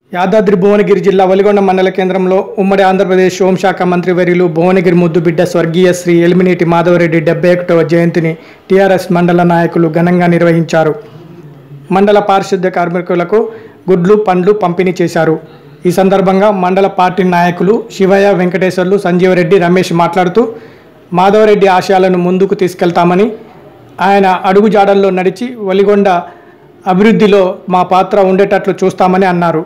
యాదాద్రి భువనగిరి జిల్లా వలిగొండ మండల కేంద్రంలో ఉమ్మడి ఆంధ్రప్రదేశ్ హోంశాఖ మంత్రి వర్యులు భువనగిరి ముద్దుబిడ్డ స్వర్గీయ శ్రీ ఎలిమినేటి మాధవరెడ్డి డెబ్బై ఒకటవ జయంతిని టీఆర్ఎస్ మండల నాయకులు ఘనంగా నిర్వహించారు మండల పారిశుద్ధ్య కార్మికులకు గుడ్లు పండ్లు పంపిణీ చేశారు ఈ సందర్భంగా మండల పార్టీ నాయకులు శివయ్య వెంకటేశ్వర్లు సంజీవరెడ్డి రమేష్ మాట్లాడుతూ మాధవరెడ్డి ఆశయాలను ముందుకు తీసుకెళ్తామని ఆయన అడుగుజాడల్లో నడిచి వలిగొండ అభివృద్ధిలో మా పాత్ర ఉండేటట్లు చూస్తామని అన్నారు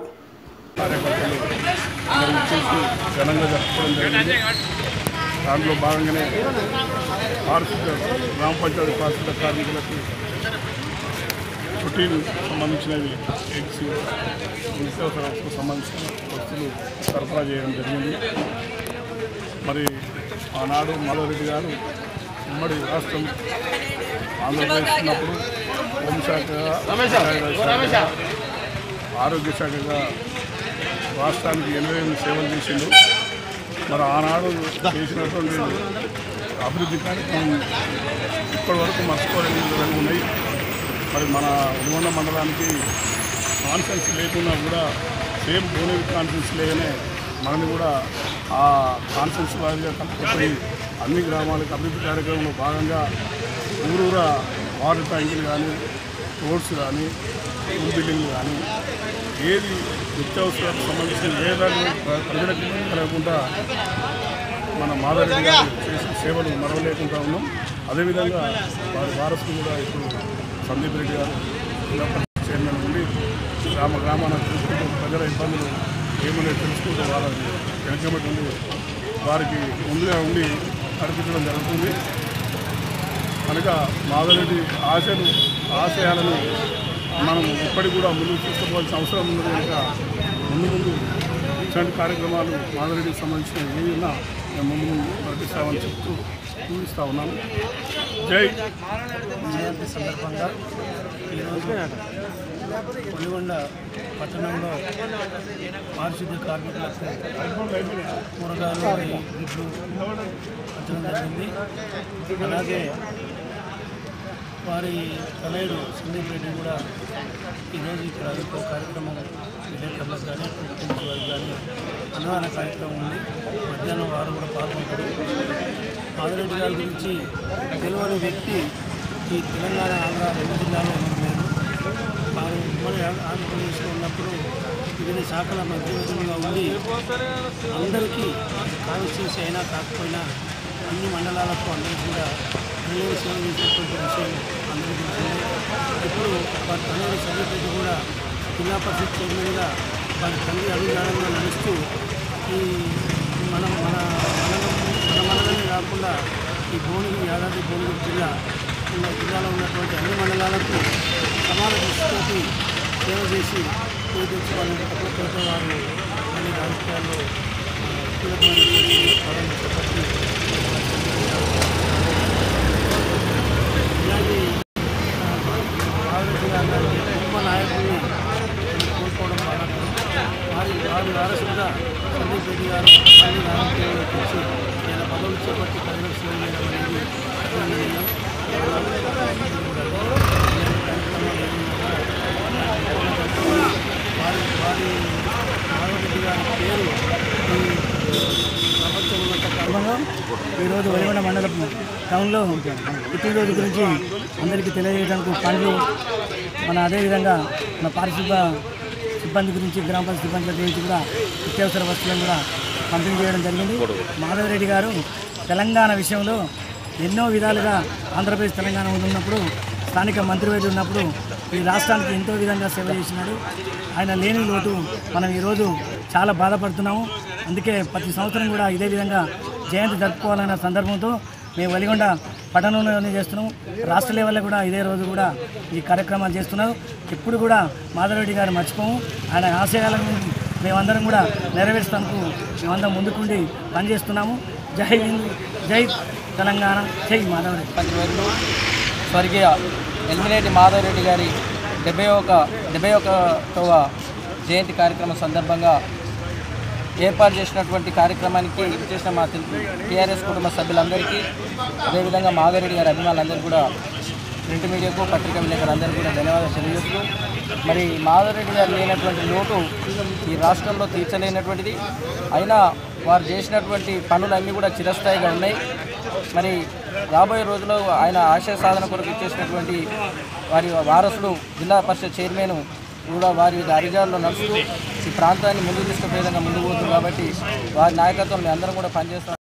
మరి చేసి ఘనంగా జరుపుకోవడం జరిగింది దాంట్లో భాగంగానే పారిశుద్ధ గ్రామ పంచాయతీ పారిశుద్ధ కార్మికులకు ప్రోటీన్ సంబంధించినవి ఎగ్స్ నిత్యావసర వస్తువులకు సంబంధించిన వస్తువులు సరఫరా చేయడం జరిగింది మరి ఆనాడు మాధవరెడ్డి గారు ఉమ్మడి రాష్ట్రం ఆంధ్రప్రదేశ్ ఉన్నప్పుడు హోంశాఖగా శాఖగా, ఆరోగ్య శాఖగా రాష్ట్రానికి ఎనభై ఎనిమిది సేవలు చేసిండు మరి ఆనాడు చేసినటువంటి అభివృద్ధి కార్యక్రమం ఇప్పటి వరకు మర్చిపోలేని విధంగా ఉన్నాయి మరి మన ఉద్వండ మండలానికి కాన్ఫరెన్స్ లేకున్నా కూడా సేమ్ భువనగిరి కాన్ఫరెన్స్ లేకనే మనని కూడా ఆ కాన్ఫరెన్స్ వారిగా కలుపుకొని అన్ని గ్రామాలకు అభివృద్ధి కార్యక్రమంలో భాగంగా ఊరూరా వాటర్ ట్యాంకులు కానీ రోడ్స్ కానీ స్కూల్ బిల్డింగ్లు కానీ ఏది నిత్యావసరాలకు సంబంధించిన ఏ దాన్ని ప్రజలకు ఇబ్బంది కలగకుండా మన మాధవరెడ్డి గారు చేసిన సేవలు మరవలేకుండా ఉన్నాం అదేవిధంగా వారి వారసులు కూడా ఇప్పుడు సందీప్ రెడ్డి గారు జిల్లా పరిషత్ చైర్మన్ ఉండి గ్రామ గ్రామాన తెలుసుకుంటూ ప్రజల ఇబ్బందులు ఏమనే తెలుసుకుంటూ వాళ్ళని వెనకబెట్టి ఉండి వారికి ముందుగా ఉండి నడిపించడం జరుగుతుంది కనుక మాధవరెడ్డి ఆశలు ఆశయాలను మనం ఇప్పటికి కూడా ముందుకు తీసుకోవాల్సిన అవసరం ఉన్నది కనుక ముందు ముందు ఇట్లాంటి కార్యక్రమాలు మాధవరెడ్డికి సంబంధించిన ఏవి ఉన్నా మేము ముందు ముందు నడిపిస్తామని చెప్తూ చూపిస్తూ ఉన్నాను జై జయంతి సందర్భంగా ఈరోజు ఒలిగొండ పట్టణంలో పారిశుద్ధ్య కార్మికులకు కూరగాయలు మరియు గుడ్లు పంచడం జరిగింది అలాగే వారి తనయుడు సందీప్ రెడ్డి కూడా ఈరోజు ఇక్కడ ఒక కార్యక్రమం విలేకరులకు కానీ కుటుంబ వారికి కానీ అన్నదాన కార్యక్రమం ఉంది మధ్యాహ్నం వారు కూడా పాల్గొంటారు మాధురెడ్డి గారి గురించి తెలియని వ్యక్తి ఈ తెలంగాణ ఆంధ్ర రెండు జిల్లాలో లేరు వారు ఉమ్మడి ఆంధ్ర- ఆంధ్రప్రదేశ్లో ఉన్నప్పుడు వివిధ శాఖల మంత్రివర్గంగా ఉండి అందరికీ కాన్స్టిట్యూన్సీ అయినా కాకపోయినా అన్ని మండలాలకు అందరికీ కూడా అన్ని సేవ చేసినటువంటి విషయం అందరికీ తెలిసిందే ఇప్పుడు వారి తనయుడు సందీప్ రెడ్డి కూడా జిల్లా పరిషత్ చైర్మన్గా వారి తండ్రి అభిప్రాయంలో నడుస్తూ ఈ మనం మన మండలం మన మండలమే కాకుండా ఈ భువనగిరి యాదాద్రి భువనగిరి జిల్లా ఉన్న జిల్లాలో ఉన్నటువంటి అన్ని మండలాలకు సమాన దృష్టితోటి సేవ చేసి పేరు తెచ్చుకోవాలని తప్పకుండా వారు అన్ని రాజకీయాల్లో కీలకమైనటువంటి పదవులు చేపట్టి ఇలాంటి ఆరోగ్య గారి కుటుంబ నాయకుల్ని కోల్పోవడం బాధాకరం వారి వారి వారసులుగా సందీప్ రెడ్డి గారు మళ్ళీ రాజకీయాల్లో వచ్చి నేను పదవులు చేపట్టి ప్రజలకు సేవ చేయడం అనేది అభినందనీయం. వారి వారి మాధవరెడ్డి గారి పేరు ఈ ప్రపంచంలో సందర్భంగా ఈరోజు వలిగొండ మండలం టౌన్లో పుట్టినరోజు గురించి అందరికీ తెలియజేయడానికి పండ్లు మన అదేవిధంగా మన పారిశుద్ధ సిబ్బంది గురించి గ్రామ పంచాయతీ సిబ్బంది గురించి కూడా నిత్యావసర వస్తువులను కూడా పంపిణీ చేయడం జరిగింది మాధవరెడ్డి గారు తెలంగాణ విషయంలో ఎన్నో విధాలుగా ఆంధ్రప్రదేశ్ తెలంగాణ ఉన్నప్పుడు స్థానిక మంత్రివర్యులు ఉన్నప్పుడు ఈ రాష్ట్రానికి ఎంతో విధంగా సేవ చేసినాడు ఆయన లేని లోటు మనం ఈరోజు చాలా బాధపడుతున్నాము అందుకే ప్రతి సంవత్సరం కూడా ఇదే విధంగా జయంతి జరుపుకోవాలన్న సందర్భంతో మేము వెలిగొండ పట్టణంలోనే చేస్తున్నాం రాష్ట్ర లెవెల్లో కూడా ఇదే రోజు కూడా ఈ కార్యక్రమాలు చేస్తున్నాం ఇప్పుడు కూడా మాధవరెడ్డి గారు మర్చిపోము ఆయన ఆశయాలను మేమందరం కూడా నెరవేర్చడానికి మేమందరం ముందుకుండి పనిచేస్తున్నాము జై హింద్ జై తెలంగాణ జై మాధవరెడ్డి మంత్రివర్యులు స్వర్గీయ ఎలిమినేటి మాధవరెడ్డి గారి డెబ్బై ఒక డెబ్బై ఒకటవ జయంతి కార్యక్రమం సందర్భంగా ఏర్పాటు చేసినటువంటి కార్యక్రమానికి చేసిన మా టీఆర్ఎస్ కుటుంబ సభ్యులందరికీ అదేవిధంగా మాధవరెడ్డి గారి అభిమానులందరికీ కూడా ప్రింట్ మీడియాకు పత్రికా విలేకరులందరికీ కూడా ధన్యవాదాలు తెలియజేస్తూ మరి మాధవరెడ్డి గారు లేనటువంటి లోటు ఈ రాష్ట్రంలో తీర్చలేనటువంటిది అయినా వారు చేసినటువంటి పనులన్నీ కూడా చిరస్థాయిగా ఉన్నాయి మరి రాబోయే రోజుల్లో ఆయన ఆశయ సాధన కొరకు ఇచ్చేసినటువంటి వారి వారసుడు జిల్లా పరిషత్ చైర్మన్ కూడా వారి అరిజాల్లో నడుస్తూ ఈ ప్రాంతాన్ని ముందుకు తీసుకుపోయే విధంగా ముందుకు పోతుంది కాబట్టి వారి నాయకత్వం మేము అందరం కూడా పనిచేస్తాం